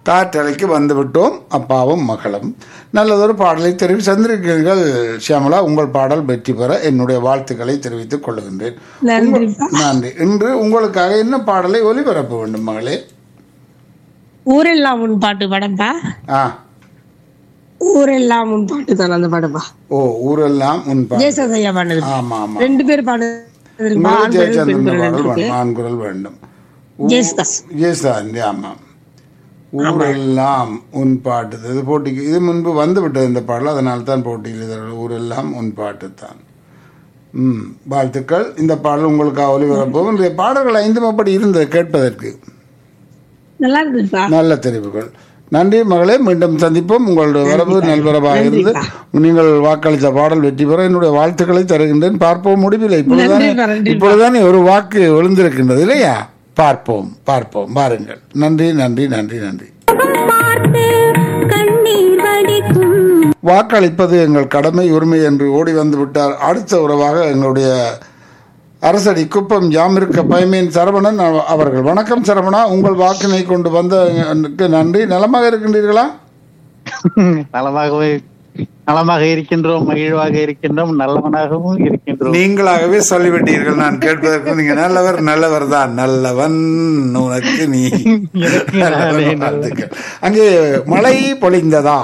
காற்றலைக்கு வந்துவிட்டோம் அப்பாவும் மகளும் நல்லதொரு பாடலை தெரிவி சந்திருக்கிறீர்கள் சியாமலா உங்கள் பாடல் வெற்றி பெற என்னுடைய வாழ்த்துக்களை தெரிவித்துக் கொள்கின்றேன் நன்றிப்பா நன்றி இன்று உங்களுக்காக என்ன பாடலை ஒலிபரப்ப வேண்டும் மகளே ஊரெல்லாம் உன் பாட்டு படம்பா ஆ ஊரெல்லாம் உன் பாட்டு தான் அந்த படம்பா ஓ ஊரெல்லாம் உன் பாடல் ஜெயசதையா பாடுது ஆமா ஆமா ரெண்டு பேர் பாடுது உங்களுக்கு ஜெயச்சந்திரன் பாடல் வேண்டும் ஆண் குரல் வேண்டும் ஜெயசுதாஸ் ஜெயசாந்தி ஆமாம் ஊரெல்லாம் உன் பாட்டு இது போட்டிக்கு இது முன்பு வந்து விட்டது இந்த பாடல் அதனால தான் போட்டியில் இது ஊரெல்லாம் உன் பாட்டு தான் ம் வாழ்த்துக்கள் இந்த பாடல் உங்களுக்கு ஒலிபரப்பும் இந்த பாடல்கள் ஐந்தும் அப்படி இருந்தது கேட்பதற்கு நல்லா இருக்குதுப்பா நல்ல தெரிவுகள் நன்றி மகளே மீண்டும் சந்திப்போம் உங்களுடைய வரவு நல்வரவாக இருந்து நீங்கள் வாக்களித்த பாடல் வெற்றி பெற என்னுடைய வாழ்த்துக்களை தருகின்றேன் பார்ப்போம் முடிவில்லை இப்பொழுதுதானே நன்றிப்பா, நன்றிப்பா. இப்பொழுதுதானே ஒரு வாக்கு விழுந்திருக்கின்றது இல்லையா பார்ப்போம் பார்ப்போம் பாருங்கள் நன்றி நன்றி நன்றி நன்றி பார்த்து கண்ணீர் வடிக்கும் வாக்களிப்பது எங்கள் கடமை உரிமை என்று ஓடி வந்து விட்டார் அடுத்த உறவாக எங்களுடைய அரசடி குப்பம் ஜாமிருக்க பயமேன் சரவணன் அவ- அவர்கள் வணக்கம் சரவணா உங்கள் வாக்கினை கொண்டு வந்த நன்றி நலமாக இருக்கின்றீர்களா நலமாகவே நலமாக இருக்கின்றோம் மகிழ்வாக இருக்கின்றோம் நல்லவனாகவும் இருக்கின்றோம் நீங்களாகவே சொல்லிவிட்டீர்கள் நான் கேட்பதற்கு நீங்க நல்லவர் நல்லவர் தான் நல்லவன் உனக்கு நீ எனக்கு நல்லவன் நானே வாழ்த்துக்கள். அங்கே மழை பொழிந்ததா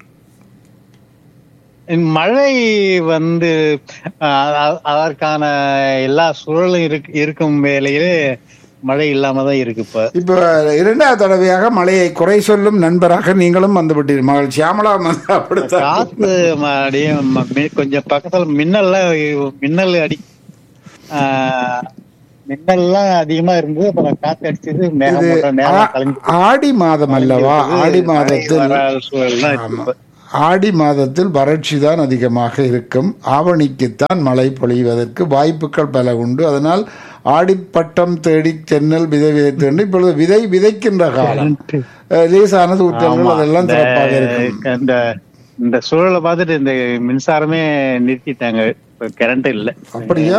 மழை வந்து அஹ், அ- அதற்கான எல்லா சூழலும் இருக்கு இருக்கும் வேளையிலே மழை இல்லாம தான் இருக்கு இப்ப இப்ப இரண்டாவது தடவையாக மழையை குறை சொல்லும் நண்பராக நீங்களும் வந்து விட்டீர்கள் மகள் சியாமலா வந்து அப்படித்தான் காத்து ம- அப்படியே ம- மி- கொஞ்சம் பக்கத்துல மின்னல்லாம் மின்னல் அடி ஆஹ், மின்னல்லாம் அதிகமா இருந்தது அப்புறம் காத்து அடிச்சது மேகம் நேரம் கலைஞ்சு ஆடி மாதம் அல்லவா ஆடி மாதத்தில் வராத சூழல் தான் இருக்கு இப்ப. ஆடி மாதத்தில் வறட்சி தான் அதிகமாக இருக்கும் ஆவணிக்குத்தான் மழை பொழிவதற்கு வாய்ப்புகள் பல உண்டு அதனால் ஆடிப்பட்டம் தேடி சென்னல் விதை விதைத்து என்று இப்பொழுது விதை விதைக்கின்ற காலம் அஹ், லேசான ஊற்றல்கள் அதெல்லாம் இந்த- சிறப்பாக இருக்கும் இந்த இந்த சூழலை பார்த்துட்டு இந்த மின்சாரமே நிறுத்திட்டாங்க இப்ப கரண்ட் இல்ல அப்படியா